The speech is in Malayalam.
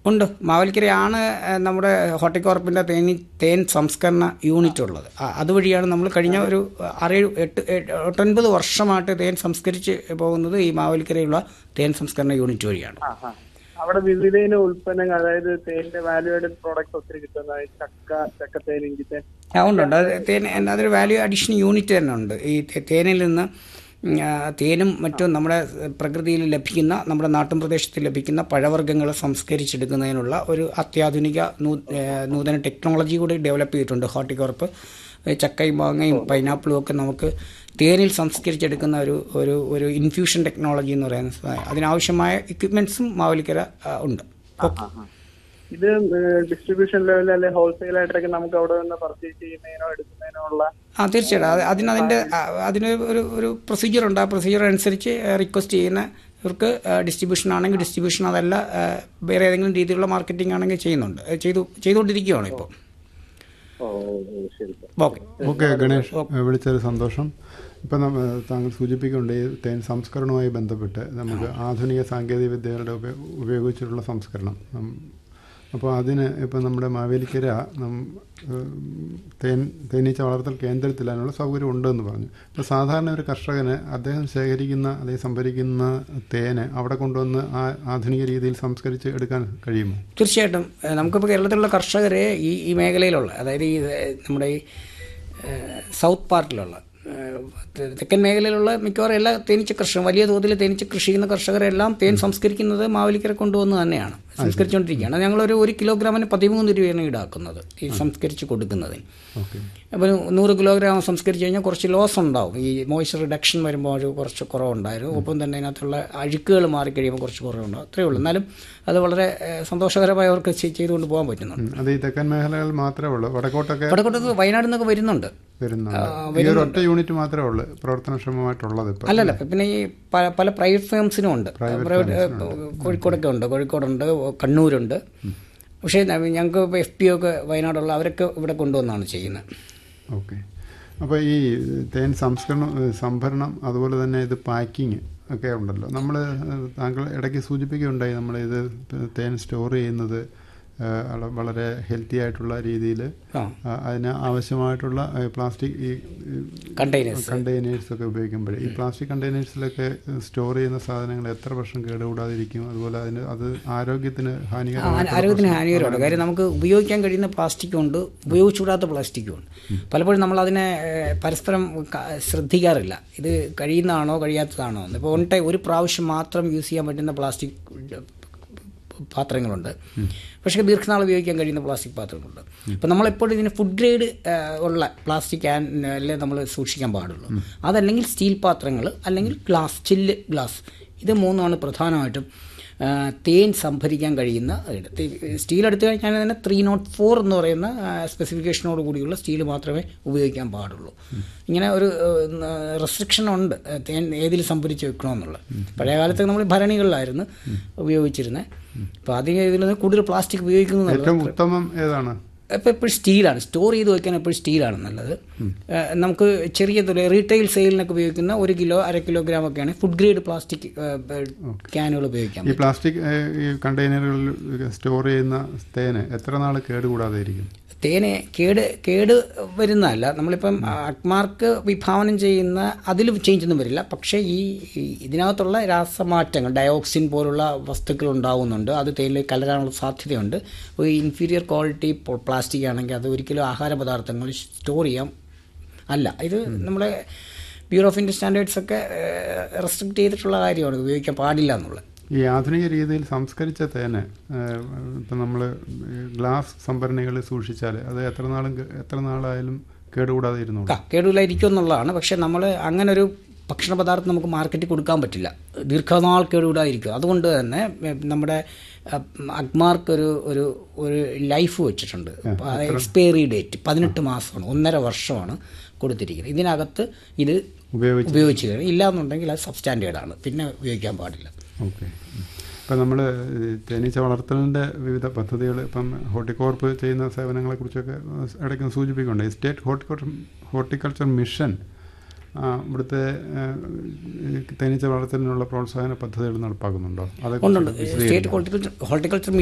ഉണ്ട് മാവലിക്കരയാണ് ഏഹ്, നമ്മുടെ ഹോർട്ടിക്കോർപ്പിൻ്റെ തേനി തേൻ സംസ്കരണ യൂണിറ്റ് ഉള്ളത് ആ, അതുവഴിയാണ് നമ്മൾ കഴിഞ്ഞ ഒരു ആറേഴ് എട്ട് എട്ട് എട്ടൊൻപത് വർഷമായിട്ട് തേൻ സംസ്കരിച്ച് പോകുന്നത് ഈ മാവലിക്കരയുള്ള തേൻ സംസ്കരണ യൂണിറ്റ് വഴിയാണ് ആ, ആ. അവിടെ വിവിധ ഇനം ഉൽപ്പന്നങ്ങൾ അതായത് തേനിന്റെ വാല്യൂ ആഡഡ് പ്രോഡക്ട്സ് ഒത്തിരി കിട്ടുന്ന ചക്ക ചക്കത്തേൻ ഇഞ്ചിത്തേൻ ആ, ഉണ്ട് ഉണ്ട് അത് തേൻ അതൊരു വാല്യൂ അഡീഷൻ യൂണിറ്റ് തന്നെ ഉണ്ട് ഈ തേ- തേനിൽ നിന്ന് ഉം, ആ, തേനും മറ്റും നമ്മുടെ പ്രകൃതിയിൽ ലഭിക്കുന്ന നമ്മുടെ നാട്ടിൻ പ്രദേശത്ത് ലഭിക്കുന്ന പഴവർഗ്ഗങ്ങൾ സംസ്കരിച്ചെടുക്കുന്നതിനുള്ള ഒരു അത്യാധുനിക നൂ- ഏ, നൂതന ടെക്നോളജി കൂടി ഡെവലപ്പ് ചെയ്തിട്ടുണ്ട് ഹോർട്ടിക്കോർപ്പ് ഈ ചക്കയും മാങ്ങയും പൈനാപ്പിളും ഒക്കെ നമുക്ക് തേനിൽ സംസ്കരിച്ചെടുക്കുന്ന ഒരു ഒരു ഒരു ഇൻഫ്യൂഷൻ ടെക്നോളജി എന്ന് പറയുന്ന സാ- അതിനാവശ്യമായ എക്യുപ്മെന്റ്സും മാവലിക്കര ആ, ഉണ്ട് ഓക്കെ ഇത് ഡിസ്ട്രിബ്യൂഷൻ ലെവലിൽ അല്ലെ ഹോൾസെയിൽ ആയിട്ടൊക്കെ നമുക്ക് അവിടെ നിന്ന് പർച്ചേസ് ചെയ്യുന്നതിനോ എടുക്കുന്നതിനോ ഉള്ള ആ തീർച്ചയായിട്ടും അത് അതിനതിൻ്റെ അതിന് ഒരു ഒരു പ്രൊസീജിയർ ഉണ്ട് ആ പ്രൊസീജിയർ അനുസരിച്ച് റിക്വസ്റ്റ് ചെയ്യുന്ന ഇവർക്ക് ഡിസ്ട്രിബ്യൂഷൻ ആണെങ്കിൽ ഡിസ്ട്രിബ്യൂഷൻ അതല്ല ആ, വേറെ ഏതെങ്കിലും രീതിയിലുള്ള മാർക്കറ്റിംഗ് ആണെങ്കിൽ ചെയ്യുന്നുണ്ട് അത് ചെയ്തു ചെയ്തുകൊണ്ടിരിക്കുകയാണ് ഇപ്പോൾ ഓ ഓ, ശരി സർ. ഓക്കെ ഓക്കെ ഗണേഷ് വിളിച്ചൊരു സന്തോഷം ഇപ്പം നമ്മ താങ്കൾ സൂചിപ്പിക്കുന്നുണ്ട് ഈ തേൻ സംസ്കരണവുമായി ബന്ധപ്പെട്ട് നമുക്ക് ആധുനിക സാങ്കേതിക വിദ്യകളുടെ ഉപ- ഉപയോഗിച്ചിട്ടുള്ള സംസ്കരണം ഉം, അപ്പോൾ അതിന് ഇപ്പം നമ്മുടെ മാവേലിക്കര നം- ഉം, തേൻ തേനീച്ച വളർത്തൽ കേന്ദ്രത്തിൽ അതിനുള്ള സൗകര്യം ഉണ്ടെന്ന് പറഞ്ഞു ഇപ്പോൾ സാധാരണ ഒരു കർഷകന് അദ്ദേഹം ശേഖരിക്കുന്ന അല്ലെങ്കിൽ സംഭരിക്കുന്ന തേന് അവിടെ കൊണ്ടുവന്ന് ആ ആധുനിക രീതിയിൽ സംസ്കരിച്ച് എടുക്കാൻ കഴിയുമോ തീർച്ചയായിട്ടും ഏഹ് നമുക്കിപ്പോൾ കേരളത്തിലുള്ള കർഷകരെ ഈ ഈ മേഖലയിലുള്ള അതായത് ഈ ഏഹ് നമ്മുടെ ഈ ഏഹ് സൗത്ത് പാർട്ടിലുള്ള ഏഹ് തെ- തെക്കൻ മേഖലയിലുള്ള മിക്കവാറും എല്ലാ തേനീച്ച കർഷകർ വലിയ തോതിൽ തേനീച്ച കൃഷി ചെയ്യുന്ന കർഷകരെല്ലാം തേൻ സംസ്കരിക്കുന്നത് മാവേലിക്കര കൊണ്ടുവന്ന് തന്നെയാണ് സംസ്കരിച്ചുകൊണ്ടിരിക്കുകയാണ് ഞങ്ങളൊരു ഒരു കിലോഗ്രാമിന് പതിമൂന്ന് രൂപയാണ് ഈടാക്കുന്നത് ഈ സംസ്കരിച്ച് കൊടുക്കുന്നതിന് ഓക്കെ അപ്പോൾ നൂറ് കിലോഗ്രാം സംസ്കരിച്ച് കഴിഞ്ഞാൽ കുറച്ച് ലോസ് ഉണ്ടാവും ഈ മോയ്സ്ചർ റിഡക്ഷൻ വരുമ്പോൾ ഒരു കുറച്ച് കുറവുണ്ടായിരുന്നു ഒപ്പം തന്നെ അതിനകത്തുള്ള അഴുക്കുകൾ മാറിക്കഴിയുമ്പോൾ കുറച്ച് കുറവുണ്ടാവും അത്രയേ ഉള്ളൂ എന്നാലും അത് വളരെ ഏഹ്, സന്തോഷകരമായി അവർക്ക് ചെയ്- ചെയ്തുകൊണ്ട് പോകാൻ പറ്റുന്നുണ്ട് ഉം. അത് ഈ തെക്കൻ മേഖലകളിൽ മാത്രമേ ഉള്ളൂ വടക്കോട്ടൊക്കെ വടക്കോട്ടത്ത് വയനാട് നിന്നൊക്കെ വരുന്നുണ്ട് വരുന്നുണ്ട് ഈ ഒരു ഒറ്റ യൂണിറ്റ് മാത്രമേ ഉള്ളൂ പ്രവർത്തനക്ഷമമായിട്ടുള്ളത് ഇപ്പം അല്ലല്ല പിന്നെ ഈ പല പല പ്രൈവറ്റ് ഫേംസിനും ഉണ്ട് പ്രൈവറ്റ് കോഴിക്കോടൊക്കെ ഉണ്ട് കോഴിക്കോടുണ്ട് കണ്ണൂരുണ്ട് പക്ഷേ ഞങ്ങൾക്ക് ഇപ്പോൾ എഫ് പി ഒക്കെ വയനാടുള്ള അവരൊക്കെ ഇവിടെ കൊണ്ടുവന്നാണ് ചെയ്യുന്നത് ഓക്കെ അപ്പോൾ ഈ തേൻ സംസ്കരണം ഏഹ് സംഭരണം അതുപോലെ തന്നെ ഇത് പാക്കിങ് ഒക്കെ ഉണ്ടല്ലോ നമ്മൾ താങ്കൾ ഇടയ്ക്ക് സൂചിപ്പിക്കുകയുണ്ടായി നമ്മൾ ഇത് തേൻ സ്റ്റോർ ചെയ്യുന്നത് ഏഹ് വള- വളരെ ഹെൽത്തി ആയിട്ടുള്ള രീതിയിൽ ആ അതിന് ആവശ്യമായിട്ടുള്ള ഏഹ് പ്ലാസ്റ്റിക് ഈ കണ്ടെയ്നേഴ്സ് കണ്ടെയ്നേഴ്സ് ഒക്കെ ഉപയോഗിക്കുമ്പോൾ ഈ പ്ലാസ്റ്റിക് കണ്ടെയ്നേഴ്സിലൊക്കെ സ്റ്റോർ ചെയ്യുന്ന സാധനങ്ങൾ എത്ര വർഷം കേടുകൂടാതിരിക്കും അതുപോലെ അതിന് അത് ആരോഗ്യത്തിന് ആ, ഹാനികരമാണ് ആരോഗ്യത്തിന് ഹാനികരമാണ് കാര്യം നമുക്ക് ഉപയോഗിക്കാൻ കഴിയുന്ന പ്ലാസ്റ്റിക്കും ഉണ്ട് ഉപയോഗിച്ചുകൂടാത്ത പ്ലാസ്റ്റിക്കും ഉണ്ട് പലപ്പോഴും നമ്മൾ അതിനെ ഏഹ്, പരസ്പരം ക- ശ്രദ്ധിക്കാറില്ല ഇത് കഴിയുന്നതാണോ കഴിയാത്തതാണോ എന്ന് ഇപ്പോൾ ഒൺ ടൈം ഒരു പ്രാവശ്യം മാത്രം യൂസ് ചെയ്യാൻ പറ്റുന്ന പ്ലാസ്റ്റിക് പാത്രങ്ങളുണ്ട് പക്ഷേ ദീർഘനാൾ ഉപയോഗിക്കാൻ കഴിയുന്ന പ്ലാസ്റ്റിക് പാത്രങ്ങളുണ്ട് അപ്പോൾ നമ്മളെപ്പോഴും ഇതിന് ഫുഡ് ഗ്രേഡ് ഉള്ള പ്ലാസ്റ്റിക് അല്ലേ നമ്മൾ സൂക്ഷിക്കാൻ പാടുള്ളൂ അതല്ലെങ്കിൽ സ്റ്റീൽ പാത്രങ്ങൾ അല്ലെങ്കിൽ ഗ്ലാസ് ചില്ല് ഗ്ലാസ് ഇത് മൂന്നുമാണ് പ്രധാനമായിട്ടും ആ, തേൻ സംഭരിക്കാൻ കഴിയുന്ന ഇത്. തി- സ്റ്റീൽ എടുത്തു കഴിഞ്ഞാൽ തന്നെ ത്രീ നോട്ട് ഫോർ എന്ന് പറയുന്ന സ്പെസിഫിക്കേഷനോട് കൂടിയുള്ള സ്റ്റീൽ മാത്രമേ ഉപയോഗിക്കാൻ പാടുള്ളൂ ഇങ്ങനെ ഒരു റെസ്ട്രിക്ഷൻ ഉണ്ട് ആ, തേൻ ഏതിൽ സംഭരിച്ച് വെക്കണമെന്നുള്ള പഴയ കാലത്ത് നമ്മൾ ഭരണികളിലായിരുന്നു ഉപയോഗിച്ചിരുന്നത് അപ്പോൾ അതിന് ഇതിൽ നിന്ന് കൂടുതൽ പ്ലാസ്റ്റിക് ഉപയോഗിക്കുന്നു എന്നുള്ളത് ഏറ്റവും ഉത്തമം ഏതാണ് ഇപ്പോൾ എപ്പോഴും സ്റ്റീലാണ് സ്റ്റോർ ചെയ്ത് വെക്കാൻ എപ്പോഴും സ്റ്റീലാണ് നല്ലത് ഏഹ് നമുക്ക് ചെറിയ തുക റീറ്റെയിൽ സെയിലിനൊക്കെ ഉപയോഗിക്കുന്ന ഒരു കിലോ അര കിലോഗ്രാം ഒക്കെയാണ് ഫുഡ് ഗ്രേഡ് പ്ലാസ്റ്റിക് ക്യാനുകൾ ഉപയോഗിക്കാം ഈ പ്ലാസ്റ്റിക് ഏഹ്, ഈ കണ്ടെയ്നറുകളിൽ സ്റ്റോർ ചെയ്യുന്ന തേന് എത്ര നാൾ കേടുകൂടാതെ ഇരിക്കും തേനെ കേട് കേട് വരുന്നതല്ല നമ്മളിപ്പം അക്മാർക്ക് വിഭാവനം ചെയ്യുന്ന അതിൽ ചേഞ്ച് ഒന്നും വരില്ല പക്ഷേ ഈ ഈ ഇതിനകത്തുള്ള രാസമാറ്റങ്ങൾ ഡയോക്സിൻ പോലുള്ള വസ്തുക്കൾ ഉണ്ടാവുന്നുണ്ട് അത് തേനിൽ കലരാനുള്ള സാധ്യതയുണ്ട് ഒരു ഇൻഫീരിയർ ക്വാളിറ്റി പ്ലാസ്റ്റിക് ആണെങ്കിൽ അത് ഒരിക്കലും ആഹാര പദാർത്ഥങ്ങൾ സ്റ്റോർ ചെയ്യാം അല്ല ഇത് നമ്മുടെ ബ്യൂറോ ഓഫ് ഇന്ത്യൻ സ്റ്റാൻഡേർഡ്സ് ഒക്കെ റെസ്ട്രിക്ട് ചെയ്തിട്ടുള്ള കാര്യമാണ് ഇത് ഉപയോഗിക്കാൻ പാടില്ല എന്നുള്ളത് ഈ ആധുനിക രീതിയിൽ സംസ്കരിച്ച തേന് ഏഹ്, ഇപ്പം നമ്മൾ ഗ്ലാസ് സംഭരണികളിൽ സൂക്ഷിച്ചാൽ അത് എത്ര നാളും കേ- എത്ര നാളായാലും കേടുകൂടാതെ ഇരുന്നോളും ആ കേടുവില്ലായിരിക്കും എന്നുള്ളതാണ് പക്ഷെ നമ്മൾ അങ്ങനെ ഒരു ഭക്ഷണ പദാർത്ഥം നമുക്ക് മാർക്കറ്റിൽ കൊടുക്കാൻ പറ്റില്ല ദീർഘനാൾ കേടുവിടാതിരിക്കും അതുകൊണ്ട് തന്നെ എ, നമ്മുടെ അ, അഗ്മാർക്ക് ഒരു ഒരു ഒരു ലൈഫ് വെച്ചിട്ടുണ്ട് എക്സ്പയറി ഡേറ്റ് പതിനെട്ട് മാസമാണ് ഒന്നര വർഷമാണ് കൊടുത്തിരിക്കുന്നത് ഇതിനകത്ത് ഇത് ഉപയോഗിച്ച് ഉപയോഗിച്ച് കഴിഞ്ഞാൽ ഇല്ല എന്നുണ്ടെങ്കിൽ അത് സബ്സ്റ്റാൻഡേർഡ് ആണ് പിന്നെ ഉപയോഗിക്കാൻ പാടില്ല ഓക്കെ ഇപ്പം നമ്മൾ തേനീച്ച വളർത്തലിൻ്റെ വിവിധ പദ്ധതികൾ ഇപ്പം ഹോർട്ടിക്കോർപ്പ് ചെയ്യുന്ന സേവനങ്ങളെക്കുറിച്ചൊക്കെ ഇടയ്ക്ക് സൂചിപ്പിക്കുന്നുണ്ട് ഈ സ്റ്റേറ്റ് ഹോർട്ടിക്കോർച്ചർ ഹോർട്ടിക്കൾച്ചർ മിഷൻ ആ, ഇവിടുത്തെ ആ, ഈ തേനീച്ച വളർത്തലിനുള്ള പ്രോത്സാഹന പദ്ധതികൾ നടപ്പാക്കുന്നുണ്ടോ ഉണ്ടുണ്ട് അതൊക്കെ സ്റ്റേറ്റ് ഹോർട്ടിക്കൾച്ചർ ഹോർട്ടിക്കൾച്ചർ